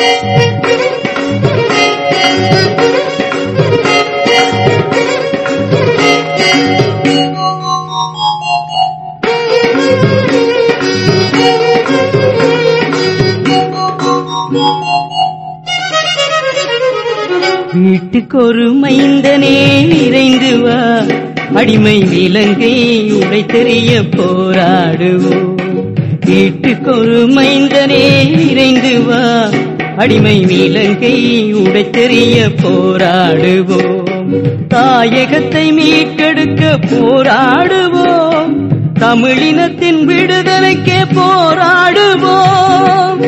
வீட்டுக்கொரு மைந்தனே நிறைந்து வா அடிமை விலங்கை உடை தெரிய போராடுவோம் வீட்டுக்கொரு மைந்தனே நிறைந்து வா அடிமை விலங்கை உடை தெரிய போராடுவோம் தாயகத்தை மீட்டெடுக்க போராடுவோம் தமிழினத்தின் விடுதலைக்கே போராடுவோம்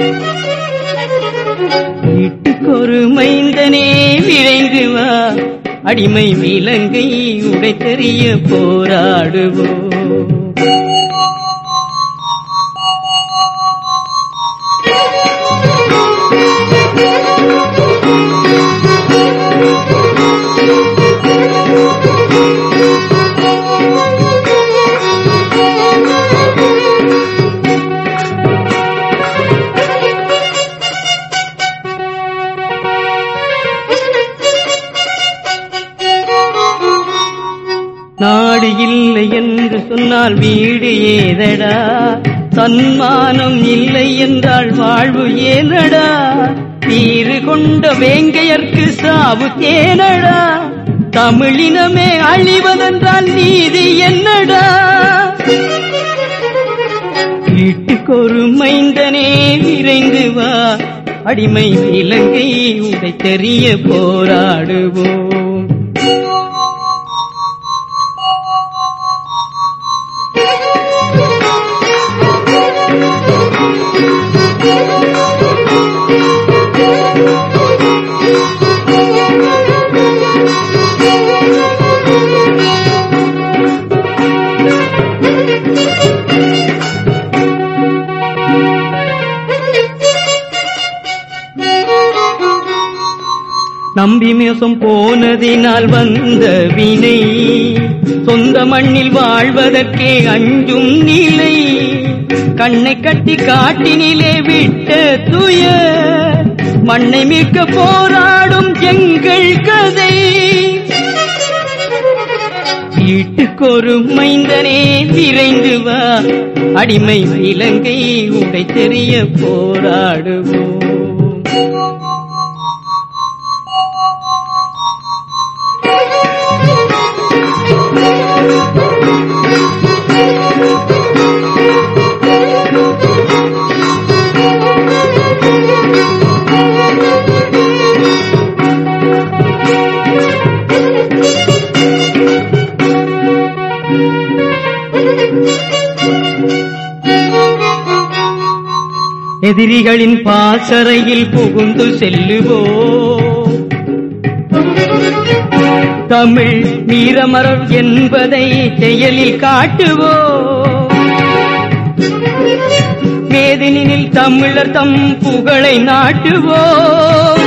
வீட்டுக்கொரு மைந்தனே விரைந்து வா அடிமை விலங்கை உடை தெரிய போராடுவோம் நாடு இல்லை என்று சொன்னால் வீடு ஏதடா தன்மானம் இல்லை என்றால் வாழ்வு ஏனடா தீரு கொண்ட வேங்கையர்க்கு சாவு தேனடா தமிழினமே அழிவதென்றால் நீதி என்னடா வீட்டுக்கொரு மைந்தனே விரைந்து வா அடிமை இலங்கை உடை தெரிய போராடுவோம் நம்பி மோசம் போனதினால் வந்த வினை சொந்த மண்ணில் வாழ்வதற்கே அஞ்சும் நிலை கண்ணை கட்டி காட்டினிலே விட்ட துய மண்ணை மீட்க போராடும் எங்கள் கதை வீட்டுக்கொரு மைந்தனே விரைந்து வா அடிமை இலங்கை உடை தெரிய போராடுவோம் எதிரிகளின் பாசறையில் புகுந்து செல்லுவோம் தமிழ் வீரமரர் என்பதை செயலில் காட்டுவோம் மேதினில் தமிழர் தம் புகழை நாட்டுவோம்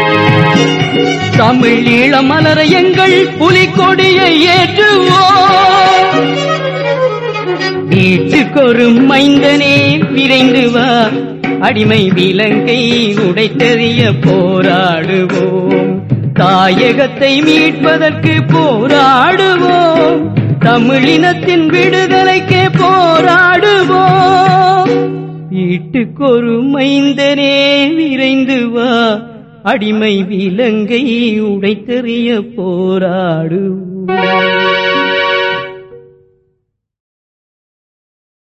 தமிழ் ஈழமலர எங்கள் புலிக்கொடியை ஏற்றுவோம் வீட்டுக்கொரு மைந்தனே விரைந்து வா அடிமை விலங்கை உடைத்தெறிய போராடுவோம் தாயகத்தை மீட்பதற்கு போராடுவோம் தமிழினத்தின் விடுதலைக்கே போராடுவோம் வீட்டுக்கொரு மைந்தனே விரைந்து வா அடிமை விலங்கை உடைத்தெறிய போராடுவோம்